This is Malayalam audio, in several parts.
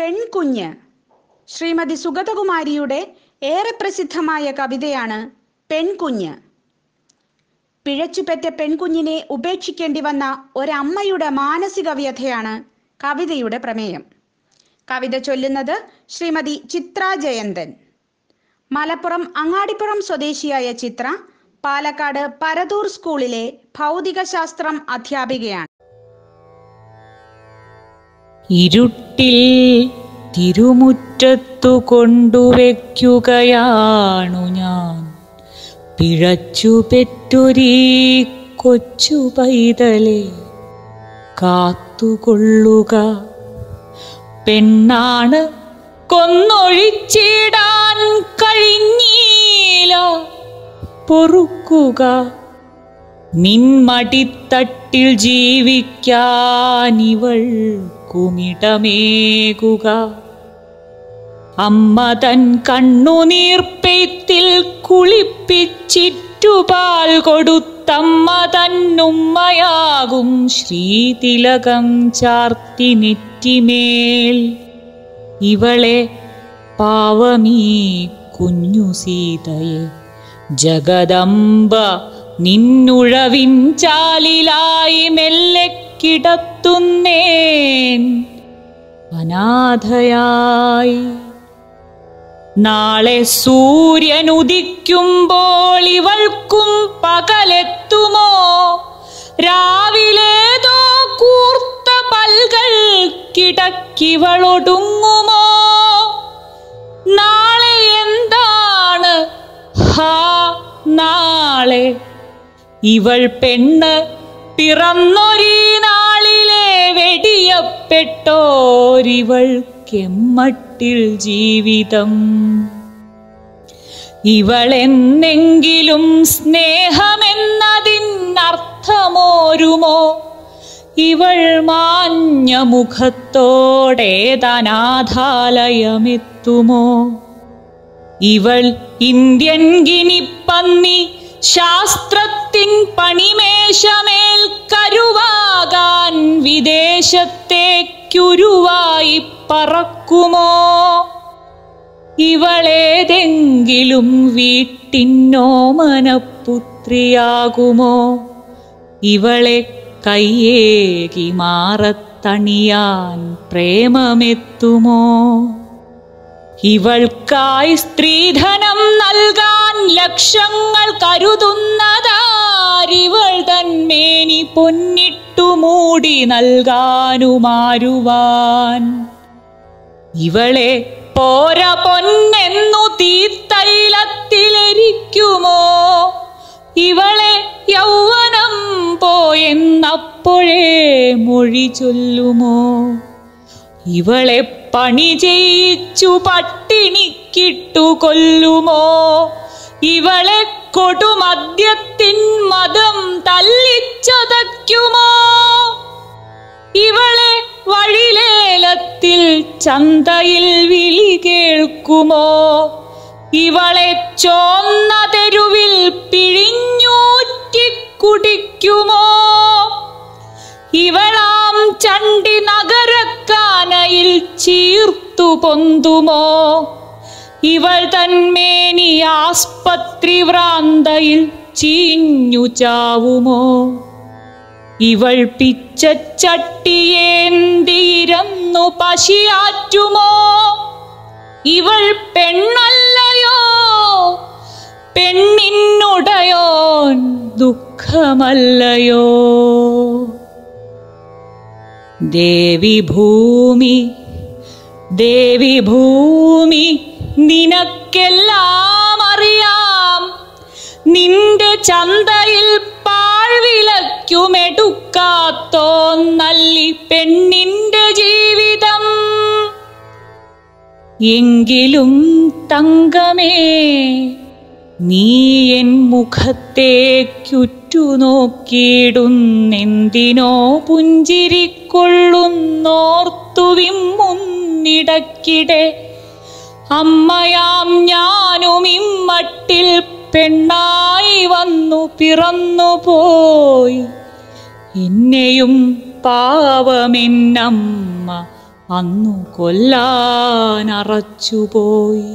പെൺകുഞ്ഞ് ശ്രീമതി സുഗതകുമാരിയുടെ ഏറെ പ്രസിദ്ധമായ കവിതയാണ് പെൺകുഞ്ഞ് പിഴച്ചുപെറ്റ പെൺകുഞ്ഞിനെ ഉപേക്ഷിക്കേണ്ടി വന്ന ഒരമ്മയുടെ മാനസിക വ്യഥയാണ് കവിതയുടെ പ്രമേയം കവിത ചൊല്ലുന്നത് ശ്രീമതി ചിത്ര ജയന്തൻ മലപ്പുറം അങ്ങാടിപ്പുറം സ്വദേശിയായ ചിത്ര പാലക്കാട് പരതൂർ സ്കൂളിലെ ഭൗതികശാസ്ത്രം അധ്യാപികയാണ് ഇരുട്ടിൽ തിരുമുറ്റത്തു കൊണ്ടുവയ്ക്കുകയാണു ഞാൻ പിഴച്ചു പെറ്റൊരീ കൊച്ചു പൈതലെ കാത്തുകൊള്ളുക പെണ്ണാണ് കൊന്നൊഴിച്ചിടാൻ കഴിഞ്ഞീല പൊറുക്കുക നിൻമടിത്തട്ടിൽ ജീവിക്കാനിവൾ കുമിടമേകുക അമ്മ തൻ കണ്ണുനീർപ്പെയ്ത്തിൽ കുളിപ്പിച്ചിറ്റുപാൽ കൊടുത്തമ്മ തന്നുമ്മയാകും ശ്രീതിലകം ചാർത്തി നെറ്റിമേൽ ഇവളെ പാവമീ കുഞ്ഞു സീതയെ ജഗദംബ നിന്നുഴവിൻ ചാലിലായി മെല്ലെ കിടത്തുന്നേൻ അനാഥയായി നാളെ സൂര്യൻ ഉദിക്കുമ്പോൾ ഇവൾക്കും പകലെത്തുമോ രാവിലേതോ കൂർത്ത പൽകൾ കിടക്കിവളൊടുങ്ങുമോ നാളെ എന്താണ് ഹാ നാളെ ഇവൾ പെണ്ണ് പിറന്നൊരീ നാളിലെ വെടിയപ്പെട്ടോരിവൾ കെമ്മട്ടിൽ ജീവിതം ഇവളെന്നെങ്കിലും സ്നേഹമെന്നതിനർത്ഥമോരുമോ ഇവൾ മാഞ്ഞ മുഖത്തോടെ തനാഥാലയമെത്തുമോ ഇവൾ ഇന്ത്യൻ ഗിനിപ്പന്നി ശാസ്ത്രത്തിൻ പണിമേശമേൽ കരുവാകാൻ വിദേശത്തേക്കുരുവായി പറക്കുമോ ഇവളേതെങ്കിലും വീട്ടിന്നോമനപുത്രിയാകുമോ ഇവളെ കയ്യേകി മാറത്തണിയാൻ പ്രേമമെത്തുമോ ഇവൾക്കായി സ്ത്രീധനം നൽകാൻ ലക്ഷങ്ങൾ കരുതുന്നതാരിവൾ തന്മേനി പൊന്നിട്ടു മൂടി നൽകാനുമാരുവാൻ ഇവളെ പോര പൊന്നെന്നു തീത്തൈലത്തിലെരിക്കുമോ ഇവളെ യൗവനം പോയെന്നപ്പോഴേ മൊഴി ചൊല്ലുമോ ഇവളെ പണി ചെയ്യിച്ചു പട്ടിണിക്കിട്ടു കൊല്ലുമോ ഇവളെ കൊടുമദ്യത്തിൻ മതം തല്ലിച്ചതയ്ക്കുമോ ഇവളെ വഴിലേലത്തിൽ ചന്തയിൽ വിളി കേൾക്കുമോ ഇവളെ ചോന്ന തെരുവിൽ പിഴിഞ്ഞൂറ്റി കുടിക്കുമോ ഇവളാം ചണ്ടി നഗരക്കാനയിൽ ചീർത്തു പൊന്തുമോ ഇവൾ തന്മേനി ആസ്പത്രി ഭ്രാന്തയിൽ ചീഞ്ഞു ചാവുമോ ഇവൾ പിച്ചച്ചട്ടിയേന്തിരന്നു പശിയാറ്റുമോ ഇവൾ പെണ്ണല്ലയോ പെണ്ണിനുടയോൻ ദുഃഖമല്ലയോ ദേവി ഭൂമി ദേവി ഭൂമി നിനക്കെല്ലാം അറിയാം നിന്റെ ചന്തയിൽ പാഴ്വിലയ്ക്കുമെടുക്കാത്തോ നല്ലി പെണ്ണിന്റെ ജീവിതം എങ്കിലും തങ്കമേ നീ എൻ മുഖത്തേക്കുറ്റുനോക്കിയിടുന്നെന്തിനോ പുഞ്ചിരിക്കൊള്ളുന്നോർത്തു വിമ്മുന്നിടക്കിടെ അമ്മയാം ഞാനും ഇമ്മട്ടിൽ പെണ്ണായി വന്നു പിറന്നു പോയി എന്നെയും പാവമെന്നമ്മ അന്നു കൊല്ലാനറച്ചുപോയി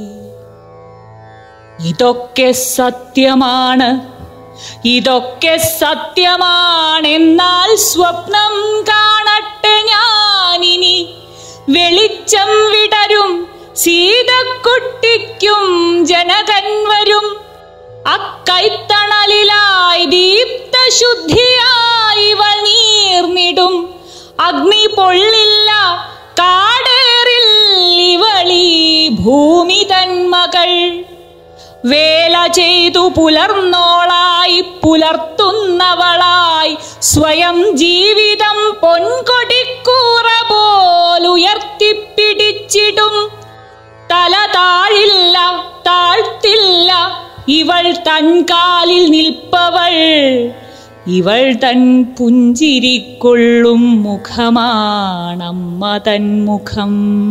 ഇതൊക്കെ സത്യമാണ് ഇതൊക്കെ സത്യമാണെന്നാൽ സ്വപ്നം കാണട്ടെ ഞാനിനി വെളിച്ചം വിടരും സീതക്കുട്ടിക്കും ജനകൻ വരും അക്കൈത്തണലിലായി ദീപ്തശുദ്ധിയായി ഇവൾ നീർന്നിടും അഗ്നി പൊള്ളില്ല കാടേറിൽ ഇവളീ ഭൂമി തന്മകൾ വേല ചെയ്തു പുലർന്നോളായി പുലർത്തുന്നവളായി സ്വയം ജീവിതം പൊൻകൊടിക്കൂറ പോലുയർത്തിപ്പിടിച്ചിടും തല താഴില്ല താഴ്ത്തില്ല ഇവൾ തൻ കാലിൽ നിൽപ്പവൾ ഇവൾ തൻ പുഞ്ചിരിക്കൊള്ളും മുഖമാണമ്മ തൻ മുഖം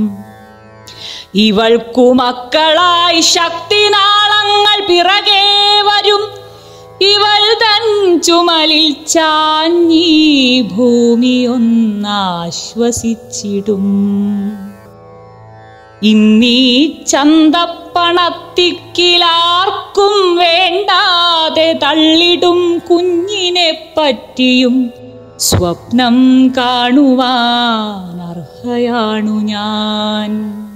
ഇവൾക്കു മക്കളായി ശക്തിനാളങ്ങൾ പിറകെ വരും ഇവൾ തൻ ചുമലിൽ ചാഞ്ഞി ഭൂമി ഒന്നാശ്വസിച്ചിടും ഇന്നീ ചന്തപ്പണത്തിക്കിലാർക്കും വേണ്ടാതെ തള്ളിടും കുഞ്ഞിനെ പറ്റിയും സ്വപ്നം കാണുവാൻ അർഹയാണു ഞാൻ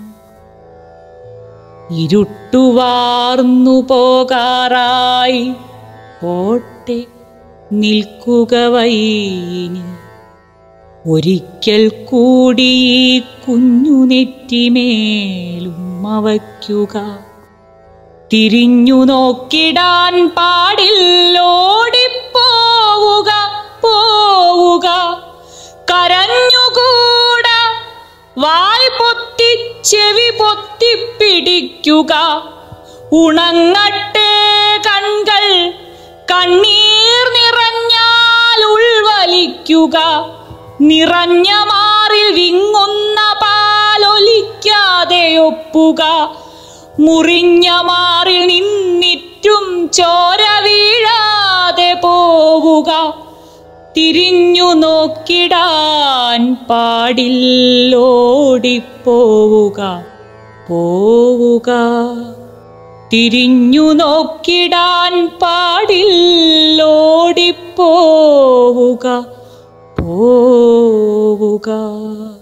ഇരുട്ടുവാർന്നു പോകാറായി ഓട്ടെ നിൽക്കുക വൈനി ഒരിക്കൽ കൂടി ഈ കുഞ്ഞു നെറ്റിമേലും അവയ്ക്കുക തിരിഞ്ഞു നോക്കിടാൻ പാടില്ലോടിപ്പോവുക പോവുക കരഞ്ഞുകൂട വായ് പൊത്തി ചെവി പൊത്തിപ്പിടിക്കുക ഉണങ്ങട്ടെ കൺകൾ കണ്ണീർ നിറഞ്ഞാൽ ഉൾവലിക്കുക നിറഞ്ഞ മാറിൽ വിങ്ങുന്ന പാലൊലിക്കാതെ ഒപ്പുക മുറിഞ്ഞ മാറിൽ നിന്നിറ്റും ചോര വീഴാതെ പോവുക തിരിഞ്ഞു നോക്കിടാൻ പാടില്ലോടിപ്പോവുക പോവുക തിരിഞ്ഞു നോക്കിടാൻ പാടില്ലോടിപ്പോവുക പോവുക